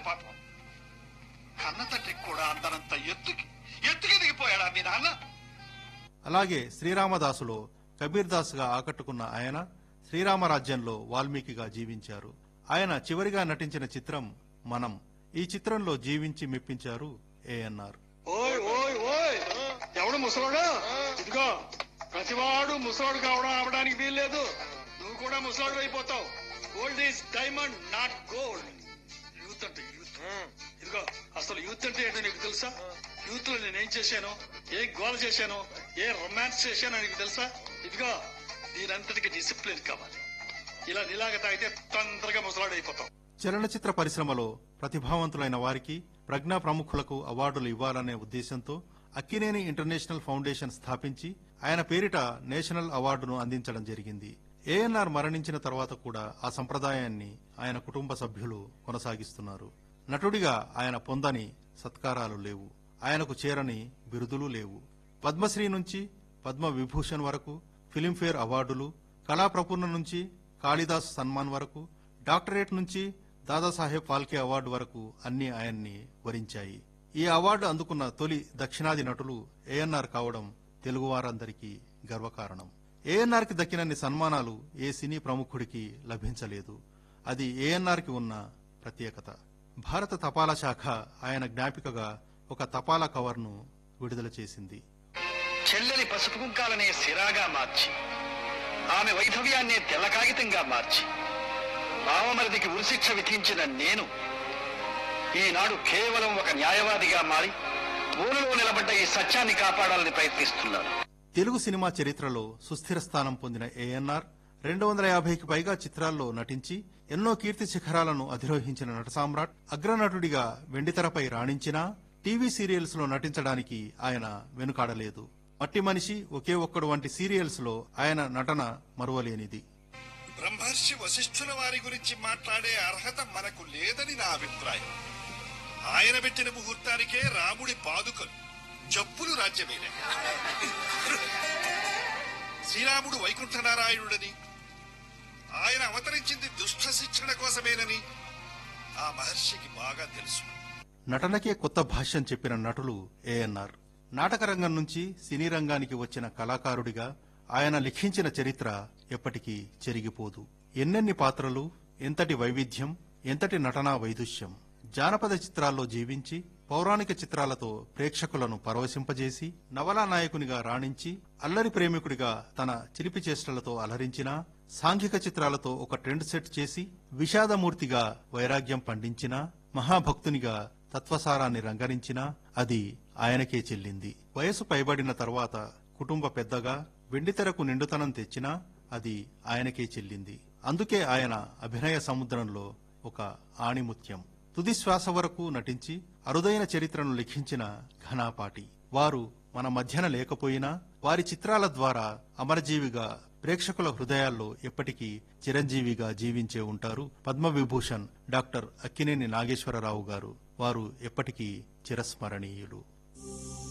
పాపం కన్న తండ్రికి కూడా అందరంత ఎత్తుకి ఎత్తుకి దిగిపోయాడా మీ నాన్న అలాగే శ్రీరామదాసులో కబీర్ దాస్గా ఆకట్టుకున్న ఆయన శ్రీరామరాజ్యంలో వాల్మీకిగా జీవించారు ఆయన చివరిగా నటించిన చిత్రం మనం ఈ చిత్రంలో జీవించి మెప్పించారు ఏఎన్ఆర్ ఓయ్ ఓయ్ ఓయ్ ఎవడు ముసలోడా ఇదిగో ప్రతివాడు ముసలోడు కావడం అవడానికి వీల్లేదు నువ్వు కూడా ముసలోడు అయిపోతావు gold is diamond not gold youth అంటే యూత్ ఇదిగో అసలు యూత్ అంటే ఏంటో నీకు తెలుసా యూత్ లో నేనేం చేశాను ఏ గోల చేశాను ఏ రొమాన్స్ చేశానో నీకు తెలుసా ఇదిగో దీనంతటికి డిసిప్లిన్ కావాలి ఇలా నిలాగ తాగితే తొందరగా ముసలాడు అయిపోతావు చలనచిత్ర పరిశ్రమలో ప్రతిభావంతులైన వారికి ప్రజ్ఞా ప్రముఖులకు అవార్డులు ఇవ్వాలనే ఉద్దేశంతో అక్కినేని ఇంటర్నేషనల్ ఫౌండేషన్ స్థాపించి ఆయన పేరిట నేషనల్ అవార్డును అందించడం జరిగింది ఏఎన్ఆర్ మరణించిన తర్వాత కూడా ఆ సంప్రదాయాన్ని ఆయన కుటుంబ సభ్యులు కొనసాగిస్తున్నారు నటుడిగా ఆయన పొందని సత్కారాలు లేవు ఆయనకు చేరని బిరుదులు లేవు పద్మశ్రీ నుంచి పద్మ విభూషణ్ వరకు ఫిలింఫేర్ అవార్డులు కళాప్రపూర్ణ నుంచి కాళిదాస్ సన్మాన్ వరకు డాక్టరేట్ నుంచి దాదాసాహెబ్ ఫాల్కే అవార్డు వరకు అన్ని ఆయన్ని వరించాయి ఈ అవార్డు అందుకున్న తొలి దక్షిణాది నటులు ఏఎన్ఆర్ కావడం తెలుగువారందరికీ గర్వకారణం ఏఎన్ఆర్ కి దక్కినన్ని సన్మానాలు ఏ సినీ ప్రముఖుడికి లభించలేదు అది ఏఎన్ఆర్ కి ఉన్న ప్రత్యేకత భారత తపాలా శాఖ ఆయన జ్ఞాపికగా ఒక తపాలా కవర్ను విడుదల చేసింది చెల్లెలి పసుపు కుంకాలనే సిరాగా మార్చి ఆమె వైధవ్యాన్నే తెల్ల కాగితంగా మార్చి బావమరిదికి ఉరిశిక్ష విధించిన నేను ఈనాడు కేవలం ఒక న్యాయవాదిగా మారి ఊరిలో నిలబడ్డ ఈ సత్యాన్ని కాపాడాలని ప్రయత్నిస్తున్నాను తెలుగు సినిమా చరిత్రలో సుస్థిర స్థానం పొందిన ఏఎన్ఆర్ రెండు వందల యాభైకి పైగా చిత్రాల్లో నటించి ఎన్నో కీర్తి శిఖరాలను అధిరోహించిన నట సామ్రాట్ అగ్రనటుడిగా వెండితెరపై రాణించినా టీవీ సీరియల్స్ లో నటించడానికి ఆయన వెనుకాడలేదు మట్టి మనిషి ఒకే ఒక్కడు వంటి సీరియల్స్ లో ఆయన నటన మరువలేనిది బ్రహ్మర్షి వశిష్ఠుల వారి గురించి మాట్లాడే అర్హత మనకు లేదని నా అభిప్రాయం ఆయన పెట్టిన ముహూర్తానికే రాముడి పాదుకలు జప్పులు రాజ్యమేనే శ్రీరాముడు వైకుంఠనారాయణుడని ఆయన అవతరించింది దుష్ట శిక్షణ కోసమేనని ఆ మహర్షికి బాగా తెలుసు నటనకే కొత్త భాష్యం చెప్పిన నటులు ఏఎన్ఆర్ నాటక రంగం నుంచి సినీ రంగానికి వచ్చిన కళాకారుడిగా ఆయన లిఖించిన చరిత్ర ఎప్పటికీ చెరిగిపోదు ఎన్నెన్ని పాత్రలు ఎంతటి వైవిధ్యం ఎంతటి నటనా వైదుష్యం జానపద చిత్రాల్లో జీవించి పౌరాణిక చిత్రాలతో ప్రేక్షకులను పరవశింపజేసి నవలా నాయకునిగా రాణించి అల్లరి ప్రేమికుడిగా తన చిలిపి చేష్టలతో అలరించినా సాంఘిక చిత్రాలతో ఒక ట్రెండ్ సెట్ చేసి విషాదమూర్తిగా వైరాగ్యం పండించినా మహాభక్తునిగా తత్వసారాన్ని రంగరించినా అది ఆయనకే చెల్లింది వయసు పైబడిన తర్వాత కుటుంబ పెద్దగా వెండితెరకు నిండుతనం తెచ్చినా అది ఆయనకే చెల్లింది అందుకే ఆయన అభినయ సముద్రంలో ఒక ఆణిముత్యం తుది శ్వాస వరకు నటించి అరుదైన చరిత్రను లిఖించిన ఘనాపాటి వారు మన మధ్యన లేకపోయినా వారి చిత్రాల ద్వారా అమరజీవిగా ప్రేక్షకుల హృదయాల్లో ఎప్పటికీ చిరంజీవిగా జీవించే ఉంటారు పద్మవిభూషణ్ డాక్టర్ అక్కినేని నాగేశ్వరరావు గారు వారు ఎప్పటికీ చిరస్మరణీయులు